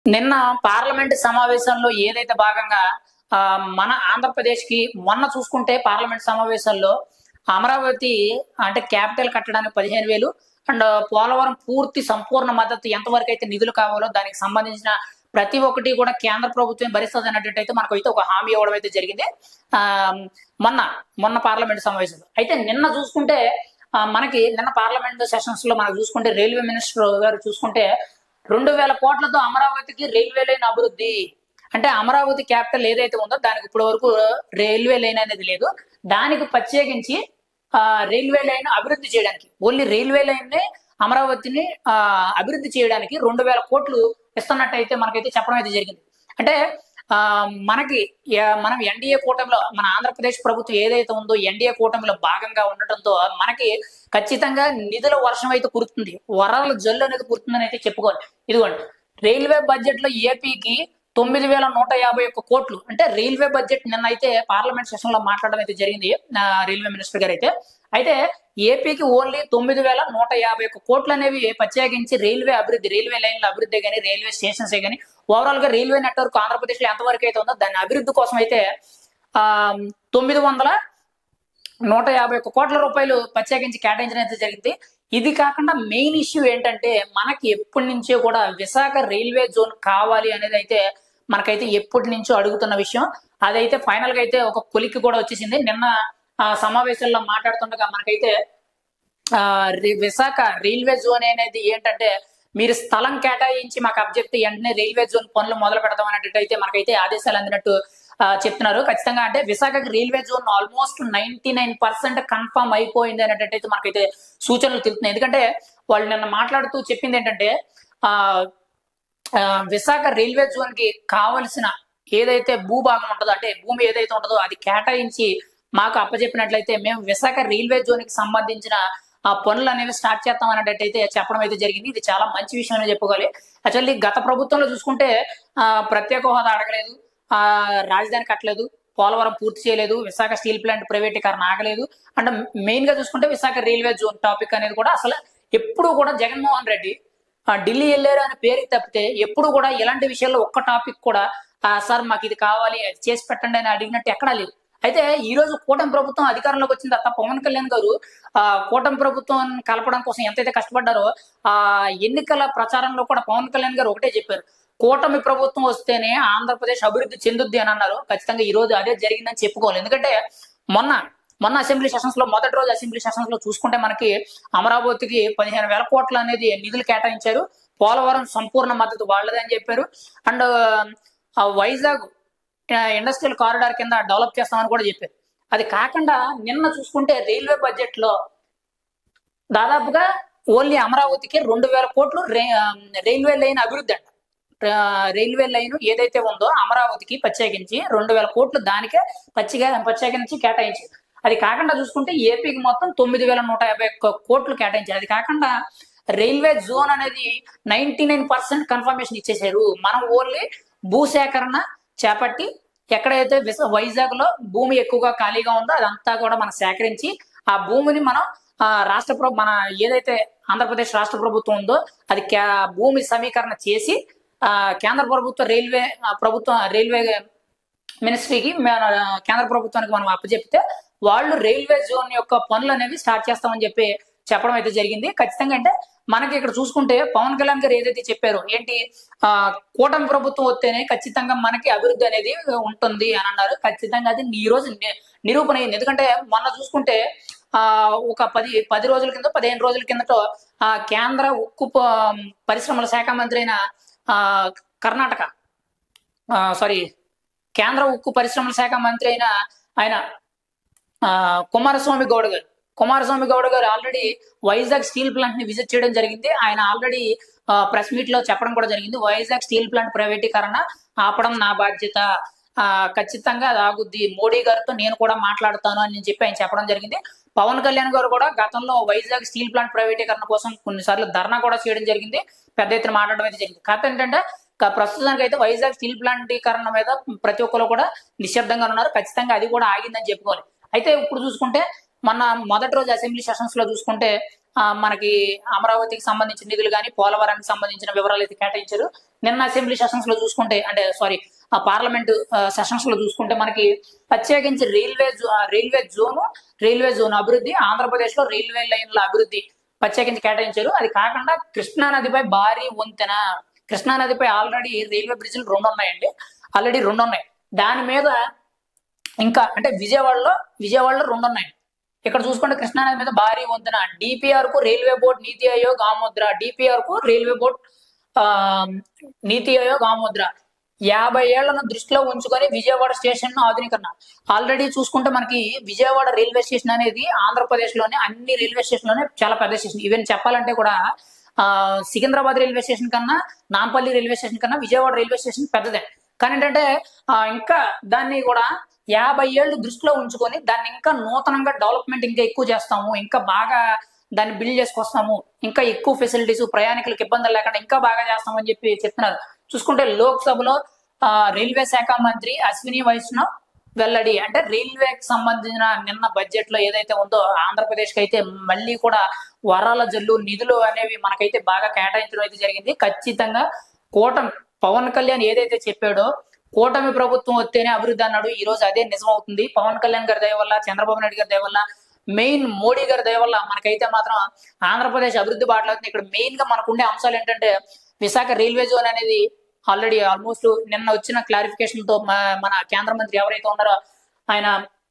నిన్న పార్లమెంట్ సమావేశంలో ఏదైతే భాగంగా ఆ, మన ఆంధ్రప్రదేశ్ కి మొన్న చూసుకుంటే పార్లమెంట్ సమావేశాల్లో అమరావతి అంటే క్యాపిటల్ కట్టడానికి పదిహేను వేలు అండ్ పోలవరం పూర్తి సంపూర్ణ మద్దతు ఎంతవరకు అయితే నిధులు కావాలో దానికి సంబంధించిన ప్రతి ఒక్కటి కూడా కేంద్ర ప్రభుత్వం భరిస్తుంది అన్నట్టయితే మనకు అయితే ఒక హామీ ఇవ్వడం అయితే జరిగింది ఆ మొన్న మొన్న పార్లమెంట్ సమావేశంలో అయితే నిన్న చూసుకుంటే ఆ, మనకి నిన్న పార్లమెంట్ సెషన్స్ లో మనం చూసుకుంటే రైల్వే మినిస్టర్ గారు చూసుకుంటే రెండు వేల కోట్లతో అమరావతికి రైల్వే లైన్ అభివృద్ధి అంటే అమరావతి క్యాపిటల్ ఏదైతే ఉందో దానికి ఇప్పటి వరకు రైల్వే లైన్ అనేది లేదు దానికి ప్రత్యేకించి ఆ, రైల్వే లైన్ అభివృద్ధి చేయడానికి ఓన్లీ రైల్వే లైన్ ని అమరావతిని ఆ, అభివృద్ధి చేయడానికి రెండు వేల కోట్లు ఇస్తున్నట్టయితే మనకైతే చెప్పడం అయితే జరిగింది అంటే ఆ, మనకి యా- మనం ఎన్డీఏ కూటమిలో మన ఆంధ్రప్రదేశ్ ప్రభుత్వం ఏదైతే ఉందో ఎన్డీఏ కూటమిలో భాగంగా ఉండటంతో మనకి ఖచ్చితంగా నిధుల వర్షం అయితే కురుతుంది వరాల జల్లు అనేది కురుతుందని అయితే చెప్పుకోవాలి ఇదిగోండి రైల్వే బడ్జెట్ లో ఏపీకి తొమ్మిది వేల నూట యాభై ఒక్క కోట్లు అంటే రైల్వే బడ్జెట్ నిన్న అయితే పార్లమెంట్ సెషన్ లో మాట్లాడడం అయితే జరిగింది ఆ, రైల్వే మినిస్టర్ గారు అయితే అయితే ఏపీకి ఓన్లీ తొమ్మిది వేల నూట యాభై ఒక్క కోట్లు అనేవి ప్రత్యేకించి రైల్వే అభివృద్ధి రైల్వే లైన్ల అభివృద్ధి కానీ రైల్వే స్టేషన్స్ కానీ ఓవరాల్ గా రైల్వే నెట్వర్క్ ఆంధ్రప్రదేశ్ లో ఎంతవరకు అయితే ఉందో దాని అభివృద్ధి కోసం అయితే ఆ తొమ్మిది వందల నూట యాభై ఒక్క కోట్ల రూపాయలు ప్రత్యేకించి కేటాయించడం అయితే జరిగింది ఇది కాకుండా మెయిన్ ఇష్యూ ఏంటంటే మనకి ఎప్పటి నుంచో కూడా విశాఖ రైల్వే జోన్ కావాలి అనేది అయితే మనకైతే ఎప్పటి నుంచో అడుగుతున్న విషయం అదైతే ఫైనల్ గా అయితే ఒక కొలిక్కి కూడా వచ్చేసింది నిన్న ఆ సమావేశంలో మాట్లాడుతుండగా మనకైతే ఆ రి- విశాఖ రైల్వే జోన్ అనేది ఏంటంటే మీరు స్థలం కేటాయించి మాకు అబ్జెక్ట్ వెంటనే రైల్వే జోన్ పనులు మొదలు పెడతాం అనేటట్టయితే మనకైతే ఆదేశాలు అందినట్టు ఆ, చెప్తున్నారు ఖచ్చితంగా అంటే విశాఖకి railway zone almost ninety nine percent confirm అయిపోయింది అనేటట్టయితే మనకైతే సూచనలు తెలుపుతున్నాయి ఎందుకంటే వాళ్ళు నిన్న మాట్లాడుతూ చెప్పింది ఏంటంటే ఆ ఆ, విశాఖ రైల్వే జోన్ కి కావలసిన ఏదైతే భూభాగం ఉంటుందో అంటే భూమి ఏదైతే ఉంటుందో అది కేటాయించి మాకు అప్పచెప్పినట్లయితే మేము విశాఖ రైల్వే జోన్ కి సంబంధించిన ఆ పనులు అనేవి స్టార్ట్ చేస్తాం అనేటట్టయితే చెప్పడం అయితే జరిగింది ఇది చాలా మంచి విషయం అని చెప్పుకోవాలి యాక్చువల్లీ గత ప్రభుత్వంలో చూసుకుంటే ఆ, ప్రత్యేక హోదా అడగలేదు ఆ రాజధాని కట్టలేదు పోలవరం పూర్తి చేయలేదు విశాఖ స్టీల్ ప్లాంట్ ప్రైవేటీకరణ ఆగలేదు అంటే మెయిన్ గా చూసుకుంటే విశాఖ రైల్వే జోన్ టాపిక్ అనేది కూడా అసలు ఎప్పుడు కూడా జగన్మోహన్ రెడ్డి ఆ, ఢిల్లీ వెళ్ళారు అనే పేరుకి తప్పితే ఎప్పుడు కూడా ఇలాంటి విషయాల్లో ఒక్క టాపిక్ కూడా ఆ, సార్ మాకు ఇది కావాలి అది చేసి పెట్టండి అని అడిగినట్టు ఎక్కడా లేదు అయితే ఈ రోజు కూటమి ప్రభుత్వం అధికారంలోకి వచ్చిన తర్వాత పవన్ కళ్యాణ్ గారు ఆ కూటమి ప్రభుత్వం కలపడం కోసం ఎంతైతే కష్టపడ్డారో ఆ ఎన్నికల ప్రచారంలో కూడా పవన్ కళ్యాణ్ గారు ఒకటే చెప్పారు కూటమి ప్రభుత్వం వస్తేనే ఆంధ్రప్రదేశ్ అభివృద్ధి చెందుద్ది అని అన్నారు ఖచ్చితంగా ఈ రోజు అదే జరిగిందని చెప్పుకోవాలి ఎందుకంటే మొన్న మొన్న అసెంబ్లీ సెషన్స్ లో మొదటి రోజు అసెంబ్లీ సెషన్స్ లో చూసుకుంటే మనకి అమరావతికి పదిహేను వేల కోట్లు అనేది నిధులు కేటాయించారు పోలవరం సంపూర్ణ మద్దతు వాళ్ళదే అని చెప్పారు అండ్ ఆ వైజాగ్ ఇండస్ట్రియల్ కారిడార్ కింద డెవలప్ చేస్తామని కూడా చెప్పారు అది కాకుండా నిన్న చూసుకుంటే రైల్వే బడ్జెట్ లో దాదాపుగా ఓన్లీ అమరావతికి రెండు వేల కోట్లు రే- ఆ, రైల్వే లైన్ అభివృద్ధి అంట ఆ, రైల్వే లైన్ ఏదైతే ఉందో అమరావతికి ప్రత్యేకించి రెండు వేల కోట్లు దానికే పచ్చిగా ప్రత్యేకించి కేటాయించారు అది కాకుండా చూసుకుంటే ఏపీకి మొత్తం తొమ్మిది వేల నూట యాభై ఒక్క కోట్లు కేటాయించారు అది కాకుండా రైల్వే జోన్ అనేది నైన్టీ నైన్ పర్సెంట్ కన్ఫర్మేషన్ ఇచ్చేసారు మనం ఓన్లీ భూసేకరణ చేపట్టి ఎక్కడైతే విశ- వైజాగ్ లో భూమి ఎక్కువగా ఖాళీగా ఉందో అదంతా కూడా మనం సేకరించి ఆ భూమిని మనం ఆ రాష్ట్ర ప్రభు మన ఏదైతే ఆంధ్రప్రదేశ్ రాష్ట్ర ప్రభుత్వం ఉందో అది క్యా- భూమి సమీకరణ చేసి ఆ కేంద్ర ప్రభుత్వ రైల్వే ఆ, ప్రభుత్వం రైల్వే మినిస్ట్రీకి మన కేంద్ర ప్రభుత్వానికి మనం అప్పచెప్తే వాళ్ళు రైల్వే జోన్ యొక్క పనులు అనేవి స్టార్ట్ చేస్తామని చెప్పి చెప్పడం అయితే జరిగింది ఖచ్చితంగా అంటే మనకి ఇక్కడ చూసుకుంటే పవన్ కళ్యాణ్ గారు ఏదైతే చెప్పారో ఏంటి ఆ కూటమి ప్రభుత్వం వస్తేనే ఖచ్చితంగా మనకి అభివృద్ధి అనేది ఉంటుంది అని అన్నారు ఖచ్చితంగా అది ఈ రోజు ని- నిరూపణ అయింది ఎందుకంటే మొన్న చూసుకుంటే ఆ ఒక పది పది రోజుల కింద పదిహేను రోజుల కిందట ఆ కేంద్ర ఉక్కు ప- పరిశ్రమల శాఖ మంత్రి అయిన ఆ కర్ణాటక సారీ కేంద్ర ఉక్కు పరిశ్రమల శాఖ మంత్రి అయిన ఆయన ఆ, కుమారస్వామి గౌడ్ గారు కుమారస్వామి గౌడ్ గారు ఆల్రెడీ వైజాగ్ స్టీల్ ప్లాంట్ ని విజిట్ చేయడం జరిగింది ఆయన ఆల్రెడీ ప్రెస్ మీట్ లో చెప్పడం కూడా జరిగింది వైజాగ్ స్టీల్ ప్లాంట్ ప్రైవేటీకరణ ఆపడం నా బాధ్యత ఆ, ఖచ్చితంగా అది ఆగుద్ది మోడీ గారితో నేను కూడా మాట్లాడతాను అని చెప్పి ఆయన చెప్పడం జరిగింది పవన్ కళ్యాణ్ గారు కూడా గతంలో వైజాగ్ స్టీల్ ప్లాంట్ ప్రైవేటీకరణ కోసం కొన్నిసార్లు ధర్నా కూడా చేయడం జరిగింది పెద్ద ఎత్తున మాట్లాడడం అయితే జరిగింది కాకపోతే ఏంటంటే క- ప్రస్తుతానికి అయితే వైజాగ్ స్టీల్ ప్లాంటీకరణ మీద ప్రతి ఒక్కరు కూడా నిశ్శబ్దంగా ఉన్నారు ఖచ్చితంగా అది కూడా ఆగిందని చెప్పుకోవాలి అయితే ఇప్పుడు చూసుకుంటే మన మొదటి రోజు అసెంబ్లీ సెషన్స్ లో చూసుకుంటే ఆ, మనకి అమరావతికి సంబంధించిన నిధులు కానీ పోలవరానికి సంబంధించిన వివరాలు అయితే కేటాయించారు నిన్న అసెంబ్లీ సెషన్స్ లో చూసుకుంటే అంటే సారీ ఆ పార్లమెంట్ సెషన్స్ లో చూసుకుంటే మనకి ప్రత్యేకించి రైల్వే జో- ఆ, రైల్వే జోన్ రైల్వే జోన్ అభివృద్ధి ఆంధ్రప్రదేశ్ లో రైల్వే లైన్ల అభివృద్ధి ప్రత్యేకించి కేటాయించారు అది కాకుండా కృష్ణా నదిపై భారీ వంతెన కృష్ణా నదిపై ఆల్రెడీ రైల్వే బ్రిడ్జ్లు రెండు ఉన్నాయండి ఆల్రెడీ రెండు ఉన్నాయి దాని మీద ఇంకా అంటే విజయవాడలో విజయవాడలో రెండు ఉన్నాయి ఇక్కడ చూసుకుంటే కృష్ణానది మీద భారీ వంతెన డిపిఆర్ కు రైల్వే బోర్డ్ నీతి ఆయోగ్ ఆమోద్ర డిపిఆర్ కు రైల్వే బోర్డ్ ఆ, నీతి ఆయోగ్ ఆమోద్ర యాభై ఏళ్లను దృష్టిలో ఉంచుకొని విజయవాడ స్టేషన్ ఆధునీకరణ ఆల్రెడీ చూసుకుంటే మనకి విజయవాడ రైల్వే స్టేషన్ అనేది ఆంధ్రప్రదేశ్ లోనే అన్ని రైల్వే స్టేషన్ లోనే చాలా పెద్ద స్టేషన్ ఈవెన్ చెప్పాలంటే కూడా ఆ సికింద్రాబాద్ రైల్వే స్టేషన్ కన్నా నాంపల్లి రైల్వే స్టేషన్ కన్నా విజయవాడ రైల్వే స్టేషన్ పెద్దదే కానీ ఏంటంటే ఆ, ఇంకా దాన్ని కూడా యాభై ఏళ్ళు దృష్టిలో ఉంచుకొని దాన్ని ఇంకా నూతనంగా డెవలప్మెంట్ ఇంకా ఎక్కువ చేస్తాము ఇంకా బాగా దాన్ని బిల్డ్ చేసుకొస్తాము ఇంకా ఎక్కువ ఫెసిలిటీస్ ప్రయాణికులకు ఇబ్బందులు లేకుండా ఇంకా బాగా చేస్తామని చెప్పి చెప్తున్నారు చూసుకుంటే లోక్సభలో ఆ, రైల్వే శాఖ మంత్రి అశ్విని వైష్ణవ్ వెల్లడి అంటే రైల్వేకి సంబంధించిన నిన్న బడ్జెట్ లో ఏదైతే ఉందో ఆంధ్రప్రదేశ్ కి అయితే మళ్ళీ కూడా వరాల జల్లు నిధులు అనేవి మనకైతే బాగా కేటాయించడం అయితే జరిగింది ఖచ్చితంగా కూటమి పవన్ కళ్యాణ్ ఏదైతే చెప్పాడో కూటమి ప్రభుత్వం వస్తేనే అభివృద్ధి అన్నాడు ఈ రోజు అదే నిజం అవుతుంది పవన్ కళ్యాణ్ గారి దయ వల్ల చంద్రబాబు నాయుడు గారి దయ వల్ల మెయిన్ మోడీ గారి దయ వల్ల మనకైతే మాత్రం ఆంధ్రప్రదేశ్ అభివృద్ధి బాటలవుతుంది ఇక్కడ మెయిన్ గా మనకుండే అంశాలు ఏంటంటే విశాఖ రైల్వే జోన్ అనేది ఆల్రెడీ ఆల్మోస్ట్ నిన్న వచ్చిన క్లారిఫికేషన్ తో మ- మన కేంద్ర మంత్రి ఎవరైతే ఉన్నారో ఆయన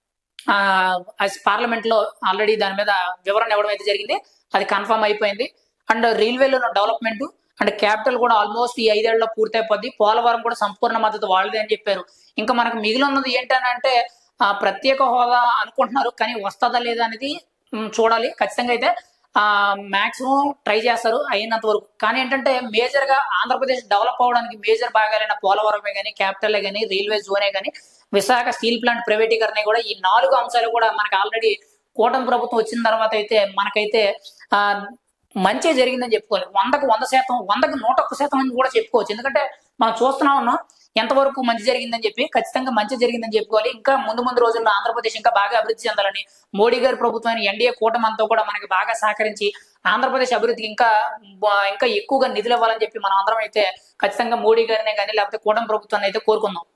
పార్లమెంట్ లో ఆల్రెడీ దాని మీద వివరణ ఇవ్వడం అయితే జరిగింది అది కన్ఫర్మ్ అయిపోయింది అండ్ రైల్వేలో డెవలప్మెంట్ అండ్ క్యాపిటల్ కూడా ఆల్మోస్ట్ ఈ ఐదేళ్లలో పూర్తయిపోద్ది పోలవరం కూడా సంపూర్ణ మద్దతు వాళ్ళదే అని చెప్పారు ఇంకా మనకు మిగిలి ఉన్నది ఏంటంటే ఆ ప్రత్యేక హోదా అనుకుంటున్నారు కానీ వస్తుందా లేదా అనేది మ్, చూడాలి ఖచ్చితంగా అయితే ఆ మాక్సిమం ట్రై చేస్తారు అయినంత వరకు కానీ ఏంటంటే మేజర్ గా ఆంధ్రప్రదేశ్ డెవలప్ అవడానికి మేజర్ భాగాలైన పోలవరమే కానీ క్యాపిటల్ కానీ రైల్వే జోనే కానీ విశాఖ స్టీల్ ప్లాంట్ ప్రైవేటీకరణ కూడా ఈ నాలుగు అంశాలు కూడా మనకి ఆల్రెడీ కూటమి ప్రభుత్వం వచ్చిన తర్వాత అయితే మనకైతే ఆ మంచి జరిగిందని చెప్పుకోవాలి వందకు వంద శాతం వందకు నూట ఒక్క శాతం అని కూడా చెప్పుకోవచ్చు ఎందుకంటే మనం చూస్తున్నా ఉన్నాం ఎంతవరకు మంచి జరిగిందని చెప్పి ఖచ్చితంగా మంచి జరిగిందని చెప్పుకోవాలి ఇంకా ముందు ముందు రోజుల్లో ఆంధ్రప్రదేశ్ ఇంకా బాగా అభివృద్ధి చెందాలని మోడీ గారి ప్రభుత్వాన్ని ఎన్డీఏ కూటమి అంతా కూడా మనకి బాగా సహకరించి ఆంధ్రప్రదేశ్ అభివృద్ధికి ఇంకా బా- ఇంకా ఎక్కువగా నిధులు ఇవ్వాలని చెప్పి మనం అందరం అయితే ఖచ్చితంగా మోడీ గారినే కానీ లేకపోతే కూటమి ప్రభుత్వాన్ని అయితే కోరుకుందాం